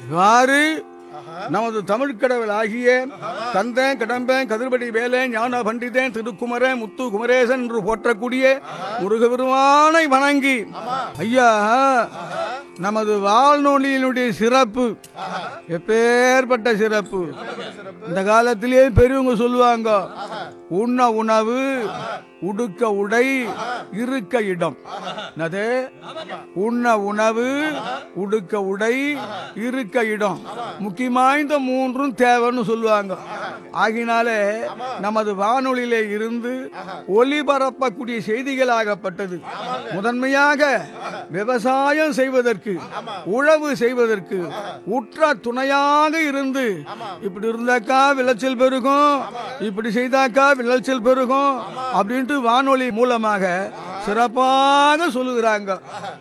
இவ்வாறு நமது தமிழ் கடவுள் ஆகிய கந்தன் கடம்பன் கதிர்படி வேலன் ஞான பண்டிதன் திருக்குமரன் முத்து குமரேசன் என்று போற்றக்கூடிய முருகபெருமானை வணங்கி ஐயா நமது வாழ்நொழியினுடைய சிறப்பு எப்பேற்பட்ட சிறப்பு இந்த காலத்திலேயே பெரியவங்க சொல்லுவாங்க உண்ண உணவு உடுக்க உடை இருக்க இடம் என்னது உண்ண உணவு உடுக்க உடை இருக்க இடம் முக்கியமா இந்த மூன்றும் தேவைன்னு சொல்லுவாங்க ஆகினாலே நமது வானொலியிலே இருந்து ஒளிபரப்பக்கூடிய செய்திகளாகப்பட்டது முதன்மையாக விவசாயம் செய்வதற்கு உழவு செய்வதற்கு உற்ற துணையாக இருந்து இப்படி இருந்தாக்கா விளைச்சல் பெருகும் இப்படி செய்தாக்கா விளைச்சல் பெருகும் அப்படின்ட்டு வானொலி மூலமாக சிறப்பாக சொல்லுகிறாங்க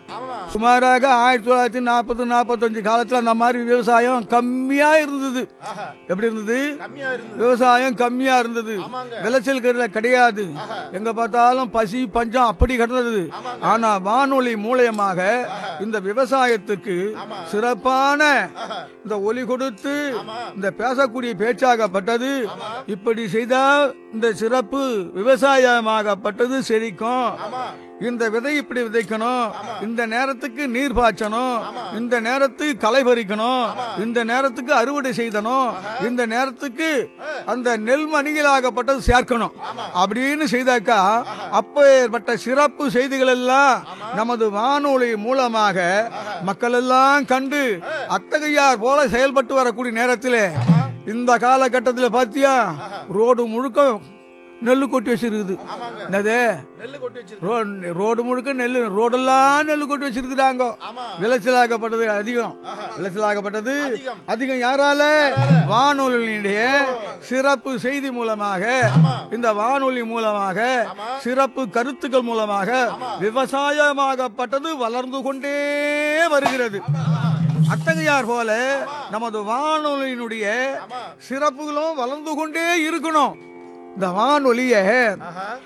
சுமாராக ஆயிரத்தி தொள்ளாயிரத்தி நாற்பது நாற்பத்தஞ்சு காலத்துல அந்த மாதிரி விவசாயம் கம்மியா இருந்தது எப்படி இருந்தது கம்மியா இருந்தது விவசாயம் கம்மியா இருந்தது விளைச்சல் கிடை- கிடையாது எங்க பார்த்தாலும் பசி பஞ்சம் அப்படி கிடந்தது ஆனா வானொலி மூலியமாக இந்த விவசாயத்துக்கு சிறப்பான இந்த ஒலி கொடுத்து இந்த பேசக்கூடிய பேச்சாகப்பட்டது இப்படி செய்தால் இந்த சிறப்பு விவசாயமாகப்பட்டது செழிக்கும் இந்த விதை இப்படி விதைக்கணும் இந்த நேரத்துக்கு நீர் பாய்ச்சணும் இந்த நேரத்துக்கு களை பறிக்கணும் இந்த நேரத்துக்கு அறுவடை செய்தணும் இந்த நேரத்துக்கு அந்த நெல் மணிகளாகப்பட்டது சேர்க்கணும் அப்படின்னு செய்தாக்கா அப்பேற்பட்ட சிறப்பு செய்திகள் எல்லாம் நமது வானொலி மூலமாக மக்கள் எல்லாம் கண்டு அத்தகையார் போல செயல்பட்டு வரக்கூடிய நேரத்தில் இந்த காலகட்டத்தில் பாத்தியா ரோடு முழுக்க நெல்லு கொட்டி வச்சிருக்குது என்னது நெல்லு கொட்டி வச்சிருக்கு ரோ- ரோடு முழுக்க நெல் ரோடெல்லாம் நெல் கொட்டி வச்சிருக்கிறாங்க ஆமா விளைச்சலாகப்பட்டது அதிகம் விளைச்சலாகப்பட்டது அதிகம். அதிகம் யாரால வானொலியினுடைய சிறப்பு செய்தி மூலமாக இந்த வானொலி மூலமாக சிறப்பு கருத்துக்கள் மூலமாக விவசாயமாகப்பட்டது வளர்ந்து கொண்டே வருகிறது அத்தகையார் போல நமது வானொலியினுடைய சிறப்புகளும் வளர்ந்து கொண்டே இருக்கணும் இந்த வானொலிய ஆஹா